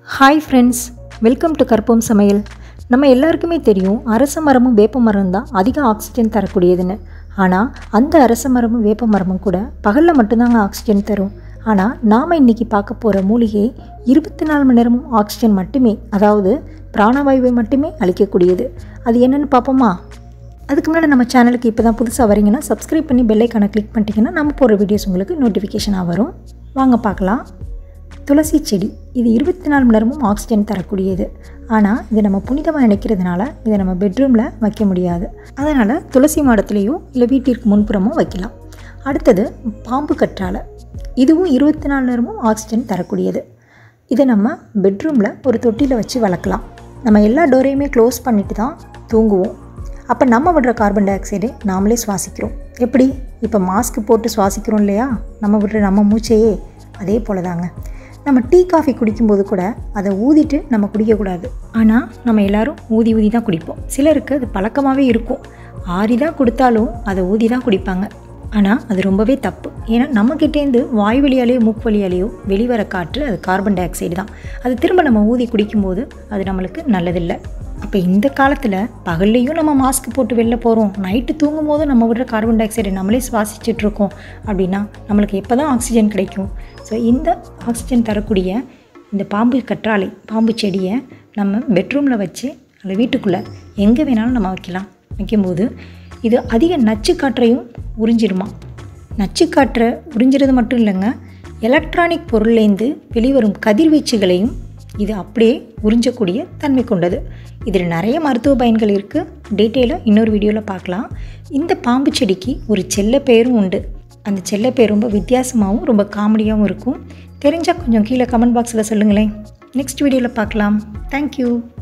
hi friends welcome to கற்போம் சமையல் நம்ம எல்லாருக்குமே தெரியும் அரச மரமும் வேப்ப மரம் தான் அதிக ஆக்சிஜன் தரக்கூடியதுன்னு ஆனால் அந்த அரச மரமும் வேப்ப மரமும் கூட பகலில் மட்டும்தாங்க ஆக்சிஜன் தரும் ஆனால் நாம் இன்றைக்கி பார்க்க போகிற மூலிகை இருபத்தி நாலு மணி நேரமும் ஆக்சிஜன் மட்டுமே அதாவது பிராணவாயுவை மட்டுமே அளிக்கக்கூடியது அது என்னென்னு பார்ப்போமா அதுக்கு முன்னாடி நம்ம சேனலுக்கு இப்போ தான் புதுசாக வரீங்கன்னா சப்ஸ்கிரைப் பண்ணி பெல்லைக்கான கிளிக் பண்ணிட்டீங்கன்னா நம்ம போகிற வீடியோஸ் உங்களுக்கு நோட்டிஃபிகேஷனாக வரும் வாங்க பார்க்கலாம் துளசி செடி இது இருபத்தி நாலு மணி நேரமும் ஆக்சிஜன் தரக்கூடியது ஆனால் இதை நம்ம புனிதமாக நினைக்கிறதுனால இதை நம்ம பெட்ரூமில் வைக்க முடியாது அதனால் துளசி மாடத்துலேயோ இல்லை வீட்டிற்கு முன்புறமோ வைக்கலாம் அடுத்தது பாம்பு கற்றாழை இதுவும் இருபத்தி நாலு நேரமும் ஆக்சிஜன் தரக்கூடியது இதை நம்ம பெட்ரூமில் ஒரு தொட்டியில் வச்சு வளர்க்கலாம் நம்ம எல்லா டோரையுமே க்ளோஸ் பண்ணிட்டு தான் தூங்குவோம் அப்போ நம்ம விடுற கார்பன் டை ஆக்சைடை நாமளே சுவாசிக்கிறோம் எப்படி இப்போ மாஸ்க் போட்டு சுவாசிக்கிறோம் இல்லையா நம்ம விடுற நம்ம மூச்சையே அதே போல தாங்க நம்ம டீ காஃபி குடிக்கும்போது கூட அதை ஊதிட்டு நம்ம குடிக்கக்கூடாது ஆனால் நம்ம எல்லாரும் ஊதி ஊதி தான் குடிப்போம் சிலருக்கு அது பழக்கமாகவே இருக்கும் ஆறி தான் கொடுத்தாலும் அதை ஊதி தான் குடிப்பாங்க ஆனால் அது ரொம்பவே தப்பு ஏன்னா நம்மக்கிட்டேருந்து வாய் வழியாலேயோ மூக்கு வழியாலேயோ வெளிவர காற்று அது கார்பன் டை ஆக்சைடு தான் அது திரும்ப நம்ம ஊதி குடிக்கும்போது அது நம்மளுக்கு நல்லதில்லை அப்போ இந்த காலத்தில் பகல்லையும் நம்ம மாஸ்க் போட்டு வெளில போகிறோம் நைட்டு தூங்கும் போதும் நம்ம விடுற கார்பன் டை ஆக்சைடை நம்மளே சுவாசிச்சுட்டு இருக்கோம் அப்படின்னா நம்மளுக்கு எப்போ தான் ஆக்சிஜன் கிடைக்கும் ஸோ இந்த ஆக்சிஜன் தரக்கூடிய இந்த பாம்பு கற்றாழை பாம்பு செடியை நம்ம பெட்ரூமில் வச்சு அல்ல வீட்டுக்குள்ளே எங்கே வேணாலும் நம்ம வைக்கலாம் வைக்கும்போது இது அதிக நச்சு காற்றையும் உறிஞ்சிருமா நச்சு காற்றை உறிஞ்சிறது மட்டும் இல்லைங்க எலக்ட்ரானிக் பொருள்லேருந்து வெளிவரும் கதிர்வீச்சுகளையும் இது அப்படியே உறிஞ்சக்கூடிய தன்மை கொண்டது இதில் நிறைய மருத்துவ பயன்கள் இருக்குது டீட்டெயிலாக இன்னொரு வீடியோவில் பார்க்கலாம் இந்த பாம்பு செடிக்கு ஒரு செல்ல பேரும் உண்டு அந்த செல்ல பேர் ரொம்ப வித்தியாசமாகவும் ரொம்ப காமெடியாகவும் இருக்கும் தெரிஞ்சால் கொஞ்சம் கீழே கமெண்ட் பாக்ஸில் சொல்லுங்களேன் நெக்ஸ்ட் வீடியோவில் பார்க்கலாம் தேங்க்யூ